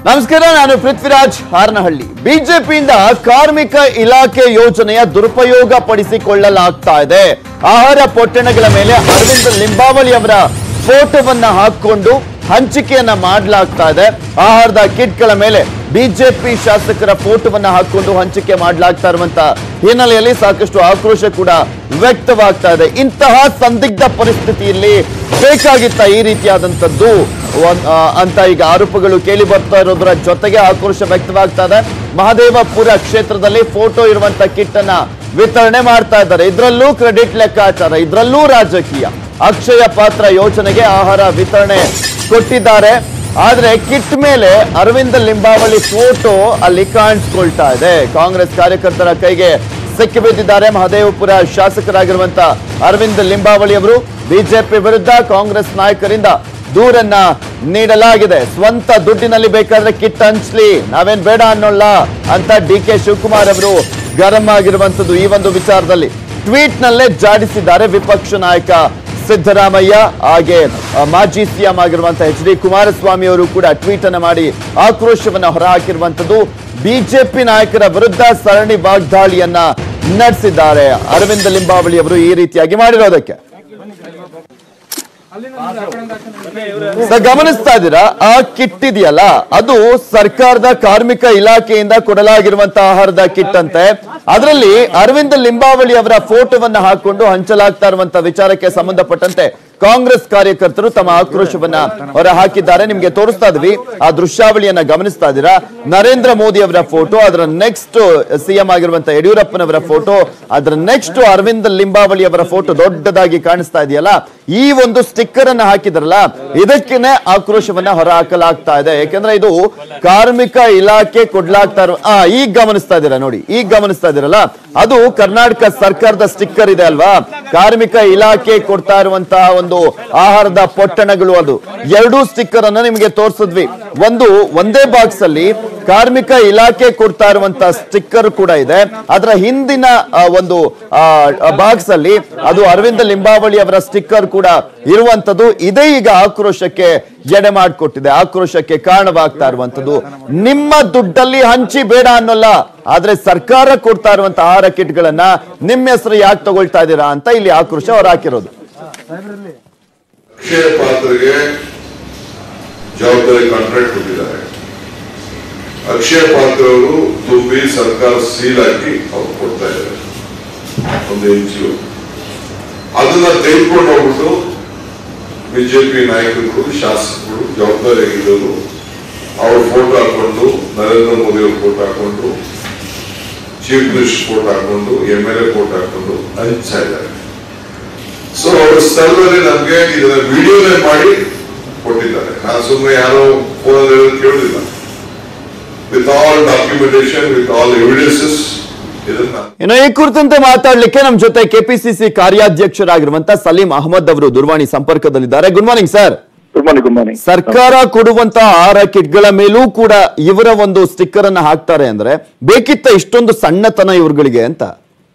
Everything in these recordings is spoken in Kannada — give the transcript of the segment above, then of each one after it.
ನಮಸ್ಕಾರ ನಾನು ಪೃಥ್ವಿರಾಜ್ ಹಾರನಹಳ್ಳಿ ಬಿಜೆಪಿಯಿಂದ ಕಾರ್ಮಿಕ ಇಲಾಖೆ ಯೋಜನೆಯ ದುರುಪಯೋಗ ಪಡಿಸಿಕೊಳ್ಳಲಾಗ್ತಾ ಇದೆ ಆಹಾರ ಪೊಟ್ಟಣಗಳ ಮೇಲೆ ಅರವಿಂದ್ ಲಿಂಬಾವಳಿ ಅವರ ಫೋಟೋವನ್ನ ಹಾಕೊಂಡು ಹಂಚಿಕೆಯನ್ನ ಮಾಡಲಾಗ್ತಾ ಇದೆ ಆಹಾರದ ಕಿಟ್ಗಳ ಮೇಲೆ ಬಿಜೆಪಿ ಶಾಸಕರ ಫೋಟೋವನ್ನ ಹಾಕೊಂಡು ಹಂಚಿಕೆ ಮಾಡಲಾಗ್ತಾ ಇರುವಂತ ಹಿನ್ನೆಲೆಯಲ್ಲಿ ಸಾಕಷ್ಟು ಆಕ್ರೋಶ ಕೂಡ ವ್ಯಕ್ತವಾಗ್ತಾ ಇದೆ ಇಂತಹ ಸಂದಿಗ್ಧ ಪರಿಸ್ಥಿತಿಯಲ್ಲಿ ಬೇಕಾಗಿತ್ತ ಈ ರೀತಿಯಾದಂಥದ್ದು ಒಂದ್- ಆ, ಅಂತ ಈಗ ಆರೋಪಗಳು ಕೇಳಿ ಬರ್ತಾ ಇರೋದ್ರ ಜೊತೆಗೆ ಆಕ್ರೋಶ ವ್ಯಕ್ತವಾಗ್ತಾ ಇದೆ ಮಹದೇವಪುರ ಕ್ಷೇತ್ರದಲ್ಲಿ ಫೋಟೋ ಇರುವಂತ ಕಿಟ್ ಅನ್ನ ವಿತರಣೆ ಮಾಡ್ತಾ ಇದ್ದಾರೆ ಇದರಲ್ಲೂ ಕ್ರೆಡಿಟ್ ಲೆಕ್ಕಾಚಾರ ಇದರಲ್ಲೂ ರಾಜಕೀಯ ಅಕ್ಷಯ ಪಾತ್ರ ಯೋಜನೆಗೆ ಆಹಾರ ವಿತರಣೆ ಕೊಟ್ಟಿದ್ದಾರೆ ಆದ್ರೆ ಕಿಟ್ ಮೇಲೆ ಅರವಿಂದ ಲಿಂಬಾವಳಿ ಫೋಟೋ ಅಲ್ಲಿ ಕಾಣಿಸ್ಕೊಳ್ತಾ ಇದೆ ಕಾಂಗ್ರೆಸ್ ಕಾರ್ಯಕರ್ತರ ಕೈಗೆ ಸಿಕ್ಕಿ ಬಿದ್ದಿದ್ದಾರೆ ಮಹದೇವಪುರ ಶಾಸಕರಾಗಿರುವಂತ ಅರವಿಂದ್ ಲಿಂಬಾವಳಿ ಅವರು ಬಿಜೆಪಿ ವಿರುದ್ಧ ಕಾಂಗ್ರೆಸ್ ನಾಯಕರಿಂದ ದೂರನ್ನ ನೀಡಲಾಗಿದೆ ಸ್ವಂತ ದುಡ್ಡಿನಲ್ಲಿ ಬೇಕಾದ್ರೆ ಕಿಟ್ ಹಂಚ್ಲಿ ನಾವೇನ್ ಬೇಡ ಅನ್ನೋಲ್ಲ ಅಂತ ಡಿ ಕೆ ಶಿವಕುಮಾರ್ ಅವರು ಗರಂ ಆಗಿರುವಂತದ್ದು ಈ ಒಂದು ವಿಚಾರದಲ್ಲಿ ಟ್ವೀಟ್ ನಲ್ಲೇ ಜಾಡಿಸಿದ್ದಾರೆ ವಿಪಕ್ಷ ನಾಯಕ ಸಿದ್ದರಾಮಯ್ಯ ಹಾಗೆ ಆ, ಮಾಜಿ ಸಿಎಂ ಆಗಿರುವಂತಹ ಎಚ್ ಡಿ ಕುಮಾರಸ್ವಾಮಿ ಅವರು ಕೂಡ ಟ್ವೀಟ್ ಅನ್ನ ಮಾಡಿ ಆಕ್ರೋಶವನ್ನ ಹೊರಹಾಕಿರುವಂತದ್ದು ಬಿಜೆಪಿ ನಾಯಕರ ವಿರುದ್ಧ ಸರಣಿ ವಾಗ್ದಾಳಿಯನ್ನ ನಡೆಸಿದ್ದಾರೆ ಅರವಿಂದ ಲಿಂಬಾವಳಿ ಅವರು ಈ ರೀತಿಯಾಗಿ ಮಾಡಿರೋದಕ್ಕೆ ಸರ್ ಗಮನಿಸ್ತಾ ಇದ್ದೀರಾ ಆ ಕಿಟ್ ಇದೆಯಲ್ಲ ಅದು ಸರ್ಕಾರದ ಕಾರ್ಮಿಕ ಇಲಾಖೆಯಿಂದ ಕೊಡಲಾಗಿರುವಂತಹ ಆಹಾರದ ಕಿಟ್ ಅಂತೆ ಅದರಲ್ಲಿ ಅರವಿಂದ ಲಿಂಬಾವಳಿ ಅವರ ಫೋಟೋವನ್ನ ಹಾಕೊಂಡು ಹಂಚಲಾಗ್ತಾ ಇರುವಂತಹ ವಿಚಾರಕ್ಕೆ ಸಂಬಂಧಪಟ್ಟಂತೆ ಕಾಂಗ್ರೆಸ್ ಕಾರ್ಯಕರ್ತರು ತಮ್ಮ ಆಕ್ರೋಶವನ್ನ ಹೊರ ಹಾಕಿದ್ದಾರೆ ನಿಮ್ಗೆ ತೋರಿಸ್ತಾ ಇದ್ವಿ ಆ ದೃಶ್ಯಾವಳಿಯನ್ನ ಗಮನಿಸ್ತಾ ಇದ್ದೀರಾ ನರೇಂದ್ರ ಮೋದಿ ಅವರ ಫೋಟೋ ಅದರ ನೆಕ್ಸ್ಟ್ ಸಿಎಂ ಆಗಿರುವಂತಹ ಯಡಿಯೂರಪ್ಪನವರ ಫೋಟೋ ಅದರ ನೆಕ್ಸ್ಟ್ ಅರವಿಂದ್ ಲಿಂಬಾವಳಿ ಅವರ ಫೋಟೋ ದೊಡ್ಡದಾಗಿ ಕಾಣಿಸ್ತಾ ಇದೆಯಲ್ಲ ಈ ಒಂದು ಸ್ಟಿಕ್ಕರ್ ಅನ್ನ ಹಾಕಿದ್ರಲ್ಲ ಇದಕ್ಕೇನೆ ಆಕ್ರೋಶವನ್ನ ಹೊರ ಹಾಕಲಾಗ್ತಾ ಇದೆ ಯಾಕಂದ್ರೆ ಇದು ಕಾರ್ಮಿಕ ಇಲಾಖೆ ಕೊಡ್ಲಾಗ್ತಾ ಇರೋ ಆ ಈಗ ಗಮನಿಸ್ತಾ ಇದ್ದೀರಾ ನೋಡಿ ಈಗ ಗಮನಿಸ್ತಾ ಇದ್ದೀರಲ್ಲ ಅದು ಕರ್ನಾಟಕ ಸರ್ಕಾರದ ಸ್ಟಿಕ್ಕರ್ ಇದೆ ಅಲ್ವಾ ಕಾರ್ಮಿಕ ಇಲಾಖೆ ಕೊಡ್ತಾ ಇರುವಂತಹ ಒಂದು ಆಹಾರದ ಪೊಟ್ಟಣಗಳು ಅದು ಎರಡೂ ಸ್ಟಿಕ್ಕರ್ ಅನ್ನ ನಿಮಗೆ ತೋರಿಸಿದ್ವಿ ಒಂದು ಒಂದೇ ಬಾಕ್ಸ್ ಅಲ್ಲಿ ಕಾರ್ಮಿಕ ಇಲಾಖೆ ಕೊಡ್ತಾ ಇರುವಂತಹ ಸ್ಟಿಕ್ಕರ್ ಕೂಡ ಇದೆ ಅದರ ಹಿಂದಿನ ಆ, ಒಂದು ಬಾಕ್ಸ್ ಅಲ್ಲಿ ಅದು ಅರವಿಂದ ಲಿಂಬಾವಳಿ ಅವರ ಸ್ಟಿಕ್ಕರ್ ಕೂಡ ಇರುವಂತದ್ದು ಇದೇ ಈಗ ಆಕ್ರೋಶಕ್ಕೆ ಎಡೆ ಮಾಡಿಕೊಟ್ಟಿದೆ ಆಕ್ರೋಶಕ್ಕೆ ಕಾರಣವಾಗ್ತಾ ಇರುವಂತದ್ದು ನಿಮ್ಮ ದುಡ್ಡಲ್ಲಿ ಹಂಚಿ ಬೇಡ ಅನ್ನೋಲ್ಲ ಆದ್ರೆ ಸರ್ಕಾರ ಕೊಡ್ತಾ ಇರುವಂತ ಆಹಾರ ಕಿಟ್ಗಳನ್ನ ನಿಮ್ಮ ಹೆಸರು ಯಾಕೆ ತಗೊಳ್ತಾ ಇದ್ದೀರಾ ಅಂತ ಇಲ್ಲಿ ಆಕ್ರೋಶ ಅವ್ರು ಹಾಕಿರೋದು ಅಕ್ಷಯ ಪಾತ್ರೆಗೆ ಜವಾಬ್ದಾರಿ ಕಾಂಟ್ರಾಕ್ಟ್ ಕೊಟ್ಟಿದ್ದಾರೆ ಅಕ್ಷಯ ಪಾತ್ರ ಅವರು ತುಂಬಿ ಸರ್ಕಾರ ಸೀಲ್ ಹಾಕಿ ಅವ್ರು ಕೊಡ್ತಾ ಇದ್ದಾರೆ ಒಂದು ಎನ್ ಜಿ ಅದನ್ನ ತೆಗೆದುಕೊಂಡು ಹೋಗ್ಬಿಟ್ಟು ಬಿಜೆಪಿ ನಾಯಕರುಗಳು ಶಾಸಕರು ಜವಾಬ್ದಾರಿ ಆಗಿರೋರು ಅವ್ರ ಫೋಟೋ ಹಾಕೊಂಡು ನರೇಂದ್ರ ಮೋದಿ ಅವ್ರ ಫೋಟೋ ಹಾಕೊಂಡು ಚೀಫ್ ಮಿನಿಸ್ಟರ್ ಫೋಟೋ ಹಾಕೊಂಡು ಎಂ ಎಲ್ ಎ ಫೋಟೋ ಹಾಕೊಂಡು ಹಂಚ್ತಾ ಇದ್ದಾರೆ ಸೊ ಅವ್ರ ಸ್ಥಳದಲ್ಲಿ ನಮ್ಗೆ ಇದನ್ನ ವಿಡಿಯೋನೇ ಮಾಡಿ ಕೊಟ್ಟಿದ್ದಾರೆ ನಾನು ಸುಮ್ಮನೆ ಯಾರೋ ಫೋನಲ್ಲಿ ಕೇಳುದಿಲ್ಲ with all documentation with all evidences ಇದನ್ನ ಇನ್ನು ಈ ಕುರಿತಂತೆ ಮಾತಾಡ್ಲಿಕ್ಕೆ ನಮ್ಮ ಜೊತೆ ಕೆಪಿಸಿಸಿ ಕಾರ್ಯಾಧ್ಯಕ್ಷರಾಗಿರುವಂತ ಸಲೀಂ ಅಹಮದ್ ಅವರು ದೂರವಾಣಿ ಸಂಪರ್ಕದಲ್ಲಿದ್ದಾರೆ good morning sir good morning good morning ಸರ್ಕಾರ ಕೊಡುವಂತ ಆಹಾರ ಕಿಟ್ಗಳ ಮೇಲೂ ಕೂಡ ಇವರ ಒಂದು ಸ್ಟಿಕ್ಕರ್ ಅನ್ನ ಹಾಕ್ತಾರೆ ಅಂದ್ರೆ ಬೇಕಿತ್ತ ಇಷ್ಟೊಂದು ಸಣ್ಣತನ ಇವ್ರುಗಳಿಗೆ ಅಂತ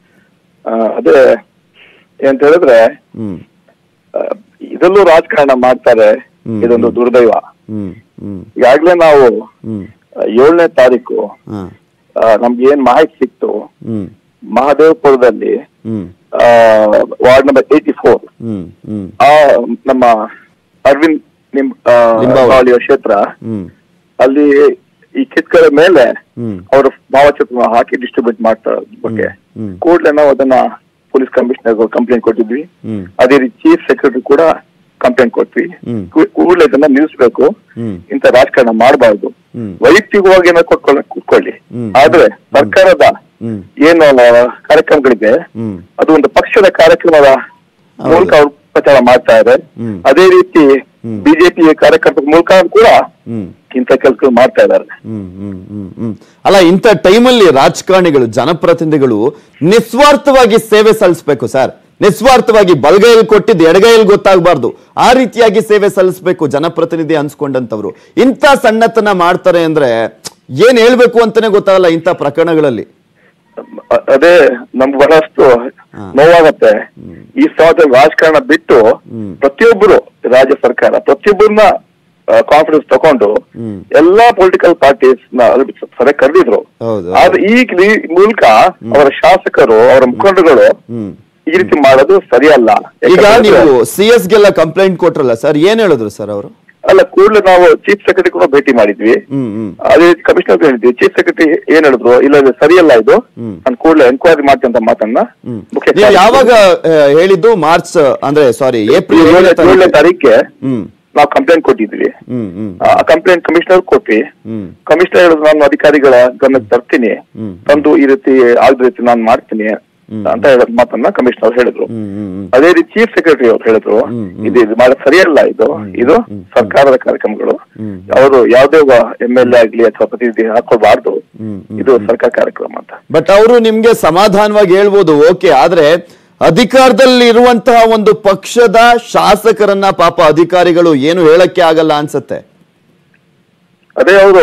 ಅದೇ ಏನಂತ ಹೇಳಿದ್ರೆ ಹ್ಮ್ ಆ, ಇದರಲ್ಲೂ ರಾಜಕಾರಣ ಮಾಡ್ತಾರೆ ಹ್ಮ್. ಇದೊಂದು ದುರ್ದೈವ ಹ್ಮ್ ಹ್ಮ್ ಈಗಾಗ್ಲೇ ನಾವು ಹ್ಮ್ ಏಳನೇ ತಾರೀಕು ಹಾ ಆ, ನಮ್ಗೆ ಏನ್ ಮಾಹಿತಿ ಸಿಕ್ತು ಹ್ಮ್ ಮಹದೇವಪುರದಲ್ಲಿ ಹ್ಮ್ ವಾರ್ಡ್ ನಂಬರ್ ಏಟಿ ಫೋರ್ ಹ್ಮ್ ಹ್ಮ್ ಆ ನಮ್ಮ ಅರವಿಂದ್ ನಿಮ್ ಆ, ಲಿಂಬಾವಳಿ. ಲಿಂಬಾವಳಿಯ ಕ್ಷೇತ್ರ ಹ್ಮ್ ಅಲ್ಲಿ ಈ ಕಿಟ್ಗಳ ಮೇಲೆ ಹ್ಮ್ ಅವರ ಭಾವಚಿತ್ರ ಹಾಕಿ ಡಿಸ್ಟ್ರಿಬ್ಯೂಟ್ ಮಾಡ್ತಾ ಬಗ್ಗೆ ಹ್ಮ್. ಕೂಡಲೇ ನಾವು ಅದನ್ನ ಪೊಲೀಸ್ ಕಮಿಷನರ್ ಕಂಪ್ಲೇಂಟ್ ಕೊಟ್ಟಿದ್ವಿ ಹ್ಮ್ ಅದೇ ರೀತಿ ಚೀಫ್ ಸೆಕ್ರೆಟರಿ ಕೂಡ ಕಂಪ್ಲೇಂಟ್ ಕೊಟ್ವಿ ಹ್ಮ್. ಕೂ- ಕೂಡಲೇ ಇದನ್ನ ನಿಲ್ಲಿಸಬೇಕು ಹ್ಮ್. ಇಂಥ ರಾಜಕಾರಣ ಮಾಡಬಾರ್ದು ಹ್ಮ್. ವೈಯಕ್ತಿಕವಾಗಿ ಏನೋ ಕೊಟ್ಕೊಳ್ಳ ಕೂತ್ಕೊಳ್ಳಿ ಹ್ಮ್. ಆದ್ರೆ ಸರ್ಕಾರದ ಹ್ಮ್. ಏನು ಕಾರ್ಯಕ್ರಮಗಳಿದೆ ಹ್ಮ್. ಅದು ಒಂದು ಪಕ್ಷದ ಕಾರ್ಯಕ್ರಮದ ಹೌದು. ಮೂಲಕ ಅವ್ರು ಪ್ರಚಾರ ಮಾಡ್ತಾ ಇದ್ದಾರೆ ಹ್ಮ್. ಅದೇ ರೀತಿ ಹ್ಮ್. ಬಿಜೆಪಿ ಕಾರ್ಯಕರ್ತರ ಮೂಲಕ ಕೂಡ ಹ್ಮ್ ಇಂಥ ಕೆಲಸಗಳು ಮಾಡ್ತಾ ಇದ್ದಾರೆ ಹ್ಮ್ ಹ್ಮ್ ಹ್ಮ್ ಹ್ಮ್ ಅಲ್ಲ ಇಂಥ ಟೈಮಲ್ಲಿ ರಾಜಕಾರಣಿಗಳು ಜನಪ್ರತಿನಿಧಿಗಳು ನಿಸ್ವಾರ್ಥವಾಗಿ ಸೇವೆ ಸಲ್ಲಿಸಬೇಕು ಸರ್ ನಿಸ್ವಾರ್ಥವಾಗಿ ಬಲಗೈಯಲ್ಲಿ ಕೊಟ್ಟಿದ್ದು ಎಡಗೈಯಲ್ಲಿ ಗೊತ್ತಾಗಬಾರ್ದು ಆ ರೀತಿಯಾಗಿ ಸೇವೆ ಸಲ್ಲಿಸಬೇಕು ಜನಪ್ರತಿನಿಧಿ ಅನ್ಸ್ಕೊಂಡಂತವ್ರು ಇಂಥ ಸಣ್ಣತನ ಮಾಡ್ತಾರೆ ಅಂದ್ರೆ ಏನ್ ಹೇಳ್ಬೇಕು ಅಂತಾನೆ ಗೊತ್ತಾಗಲ್ಲ ಇಂಥ ಪ್ರಕರಣಗಳಲ್ಲಿ ಅ- ಅದೇ ನಮ್ಗೆ ಬಹಳಷ್ಟು ಹಾ. ನೋವಾಗತ್ತೆ ಈ ಸ್ಥಳದಲ್ಲಿ ರಾಜಕಾರಣ ಬಿಟ್ಟು ಹ್ಮ್. ಪ್ರತಿಯೊಬ್ಬರು ರಾಜ್ಯ ಸರ್ಕಾರ ಪ್ರತಿಯೊಬ್ಬರನ್ನ ಕಾನ್ಫಿಡೆನ್ಸ್ ತಗೊಂಡು ಎಲ್ಲಾ ಪೊಲಿಟಿಕಲ್ ಪಾರ್ಟೀಸ್ ಸಭೆ ಕರೆದಿದ್ರು ಹೌದು. ಆದ್ರೆ ಈ ಈ ಮೂಲಕ ಅವರ ಶಾಸಕರು ಅವರ ಮುಖಂಡರುಗಳು ಹ್ಮ್ ಈ ರೀತಿ ಮಾಡೋದು ಸರಿಯಲ್ಲ ಈಗ ಯಾಕಂದ್ರೆ- ನೀವು ಸಿ ಎಸ್ ಗೆಲ್ಲ ಕಂಪ್ಲೇಂಟ್ ಕೊಟ್ರಲ್ಲ ಸರ್ ಏನ್ ಹೇಳಿದ್ರು ಸರ್ ಅವರು ಅಲ್ಲ ಕೂಡಲೇ ನಾವು ಚೀಫ್ ಸೆಕ್ರೆಟರಿ ಕೂಡ ಭೇಟಿ ಮಾಡಿದ್ವಿ ಹ್ಮ್ ಹ್ಮ್ ಅದೇ ರೀತಿ ಕಮಿಷನರ್ ಹೇಳಿದ್ವಿ ಚೀಫ್ ಸೆಕ್ರೆಟರಿ ಏನ್ ಹೇಳಿದ್ರು ಇಲ್ಲ ಇದು ಸರಿಯಲ್ಲ ಇದು ನಾನು ಕೂಡಲೇ ಎಂಕ್ವೈರಿ ಮಾಡ್ತೀನಿ ಅಂತ ಮಾತನ್ನ ಹ್ಮ್ ಮುಖ್ಯ ನೀವು ಯಾವಾಗ ಆ, ಹೇಳಿದ್ದು ಮಾರ್ಚ್ ಅಂದ್ರೆ ಸಾರಿ ಏಪ್ರಿಲ್ ಏಳನೇ ಏಳನೇ ಏಳನೇ ತಾರೀಕು ತಾರೀಕಿಗೆ ಹ್ಮ್ ನಾವು ಕಂಪ್ಲೇಂಟ್ ಕೊಟ್ಟಿದ್ವಿ ಹ್ಮ್ ಹ್ಮ್ ಆ ಕಂಪ್ಲೇಂಟ್ ಕಮಿಷನರ್ ಕೊಟ್ವಿ ಹ್ಮ್ ಕಮಿಷನರ್ ಹೇಳಿದ್ರು ನಾನು ಅಧಿಕಾರಿಗಳ ಗಮನಕ್ಕೆ ತರ್ತೀನಿ ಹ್ಮ್. ತಂದು ಈ ರೀತಿ ಆಗದ ರೀತಿ ನಾನು ಮಾಡ್ತೀನಿ ಅಂತ ಹೇಳೋ ಮಾತನ್ನ ಕಮಿಷನರ್ ಹೇಳಿದ್ರು ಹ್ಮ್ ಹ್ಮ್ ಹ್ಮ್ ಅದೇ ರೀತಿ ಚೀಫ್ ಸೆಕ್ರೆಟರಿ ಅವರು ಹೇಳಿದ್ರು ಇದು ಇದು ಮಾಡೋದು ಸರಿಯಲ್ಲ ಇದು ಇದು ಸರ್ಕಾರದ ಕಾರ್ಯಕ್ರಮಗಳು ಅವರು ಯಾವುದೇ ಒಬ್ಬ ಎಂ ಎಲ್ ಎ ಆಗ್ಲಿ ಅಥವಾ ಪ್ರತಿನಿಧಿ ಹಾಕೊಳ್ಬಾರ್ದು ಇದು ಸರ್ಕಾರ ಕಾರ್ಯಕ್ರಮ ಅಂತ ಬಟ್ ಅವರು ನಿಮ್ಗೆ ಸಮಾಧಾನವಾಗಿ ಹೇಳ್ಬೋದು ಓಕೆ ಆದ್ರೆ ಅಧಿಕಾರದಲ್ಲಿ ಇರುವಂತಹ ಒಂದು ಪಕ್ಷದ ಶಾಸಕರನ್ನ ಪಾಪ ಅಧಿಕಾರಿಗಳು ಏನು ಹೇಳಕ್ಕೆ ಆಗಲ್ಲ ಅನ್ಸತ್ತೆ ಅದೇ ಅವರು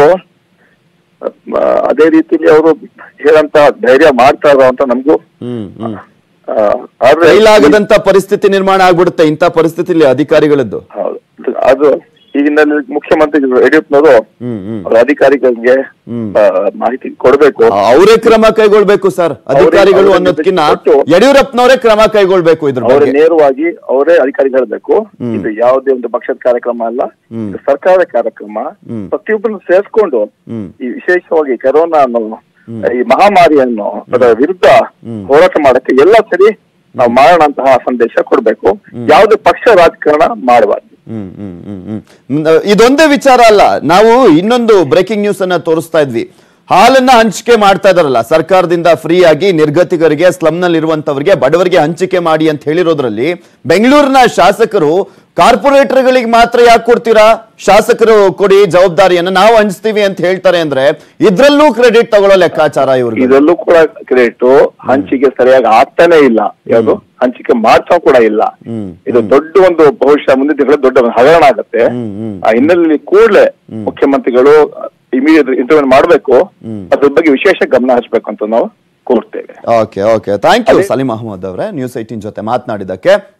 ಅದೇ ರೀತಿಲಿ ಅವರು ಹೇಳಂತ ಧೈರ್ಯ ಮಾಡ್ತಾ ಇರೋ ಅಂತ ನಮಗೂ ಹ್ಮ್ ಹ್ಮ್ ಆ, ಆದ್ರೆ ಕೈಲಾಗದಂತ ಪರಿಸ್ಥಿತಿ ನಿರ್ಮಾಣ ಆಗ್ಬಿಡುತ್ತೆ ಇಂಥ ಪರಿಸ್ಥಿತಿಲಿ ಅಧಿಕಾರಿಗಳದ್ದು ಹೌದು ಅದು ಈಗಿನ ಮುಖ್ಯಮಂತ್ರಿ ಯಡಿಯೂರಪ್ಪನವರು ಹ್ಮ್ ಹ್ಮ್ ಅವ್ರ ಅಧಿಕಾರಿಗಳಿಗೆ ಹ್ಮ್. ಆ, ಮಾಹಿತಿ ಕೊಡಬೇಕು ಅವರೇ ಕ್ರಮ ಕೈಗೊಳ್ಬೇಕು ಸರ್ ಅಧಿಕಾರಿಗಳು ಅವ್ರೇ ಅನ್ನೋದಕ್ಕಿಂತ ಕೊಟ್ಟು- ಯಡಿಯೂರಪ್ಪನವರೇ ಕ್ರಮ ಕೈಗೊಳ್ಬೇಕು ಇದ್ರ ಅವರೇ ಬಗ್ಗೆ ನೇರವಾಗಿ ಅವರೇ ಅಧಿಕಾರಿ ಹೇಳಬೇಕು ಇದು ಯಾವುದೇ ಒಂದು ಪಕ್ಷದ ಕಾರ್ಯಕ್ರಮ ಅಲ್ಲ ಹ್ಮ್. ಇದು ಸರ್ಕಾರದ ಕಾರ್ಯಕ್ರಮ ಹ್ಮ್. ಪ್ರತಿಯೊಬ್ಬರನ್ನು ಸೇರಿಸ್ಕೊಂಡು ಹ್ಮ್. ಈ ವಿಶೇಷವಾಗಿ ಕೊರೋನಾ ಅನ್ನೋ ಈ ಮಹಾಮಾರಿಯನ್ನು ಅದರ ವಿರುದ್ಧ ಹೋರಾಟ ಮಾಡಕ್ಕೆ ಎಲ್ಲ ಸರಿ ನಾವು ಮಾಡೋಣಂತಹ ಸಂದೇಶ ಕೊಡ್ಬೇಕು ಯಾವುದೇ ಪಕ್ಷ ರಾಜಕಾರಣ ಮಾಡಬಾರ್ದು ಹ್ಮ್ ಹ್ಮ್ ಹ್ಮ್ ಹ್ಮ್ ಹ್ಮ್. ಇದೊಂದೇ ವಿಚಾರ ಅಲ್ಲ ನಾವು ಇನ್ನೊಂದು ಬ್ರೇಕಿಂಗ್ ನ್ಯೂಸ್ ಅನ್ನ ತೋರಿಸ್ತಾ ಇದ್ವಿ ಹಾಲನ್ನ ಹಂಚಿಕೆ ಮಾಡ್ತಾ ಇದಾರಲ್ಲ ಸರ್ಕಾರದಿಂದ ಫ್ರೀ ಆಗಿ ನಿರ್ಗತಿಕರಿಗೆ ಸ್ಲಮ್ ನಲ್ಲಿ ಇರುವಂತವರಿಗೆ ಬಡವರಿಗೆ ಹಂಚಿಕೆ ಮಾಡಿ ಅಂತ ಹೇಳಿರೋದ್ರಲ್ಲಿ ಬೆಂಗಳೂರಿನ ಶಾಸಕರು ಕಾರ್ಪೊರೇಟರ್ಗಳಿಗೆ ಮಾತ್ರ ಯಾಕೆ ಕೊಡ್ತೀರಾ ಶಾಸಕರು ಕೊಡಿ ಜವಾಬ್ದಾರಿಯನ್ನ ನಾವು ಹಂಚ್ತೀವಿ ಅಂತ ಹೇಳ್ತಾರೆ ಅಂದ್ರೆ ಇದ್ರಲ್ಲೂ ಕ್ರೆಡಿಟ್ ತಗೊಳ್ಳೋ ಲೆಕ್ಕಾಚಾರ ಇವ್ರಿಗೆ ಇದರಲ್ಲೂ ಕೂಡ ಕ್ರೆಡಿಟ್ ಹಂಚಿಕೆ ಸರಿಯಾಗಿ ಆಗ್ತಾನೆ ಇಲ್ಲ ಯಾವುದು ಹಂಚಿಕೆ ಮಾಡ್ತಾ ಕೂಡ ಇಲ್ಲ ಹ್ಮ್. ಇದು ದೊಡ್ಡ ಒಂದು ಬಹುಶಃ ಮುಂದಿನ ದಿನಗಳಲ್ಲಿ ದೊಡ್ಡ ಒಂದು ಹಗರಣ ಆಗತ್ತೆ ಹ್ಮ್, ಹ್ಮ್. ಆ ಹಿನ್ನೆಲೆಯಲ್ಲಿ ಕೂಡಲೇ ಮುಖ್ಯಮಂತ್ರಿಗಳು ಇಮಿಡಿಯೇಟ್ ಇಂಟರ್ವ್ಯೂ ಮಾಡಬೇಕು ಅದ್ರ ಬಗ್ಗೆ ವಿಶೇಷ ಗಮನ ಹರಿಸಬೇಕು ಅಂತ ನಾವು ಕೋರ್ತೇವೆ okay okay thank you Salim Ahmed ಅವರೇ ನ್ಯೂಸ್ ಏಟೀನ್ ಜೊತೆ ಮಾತನಾಡಿದ್ದಕ್ಕೆ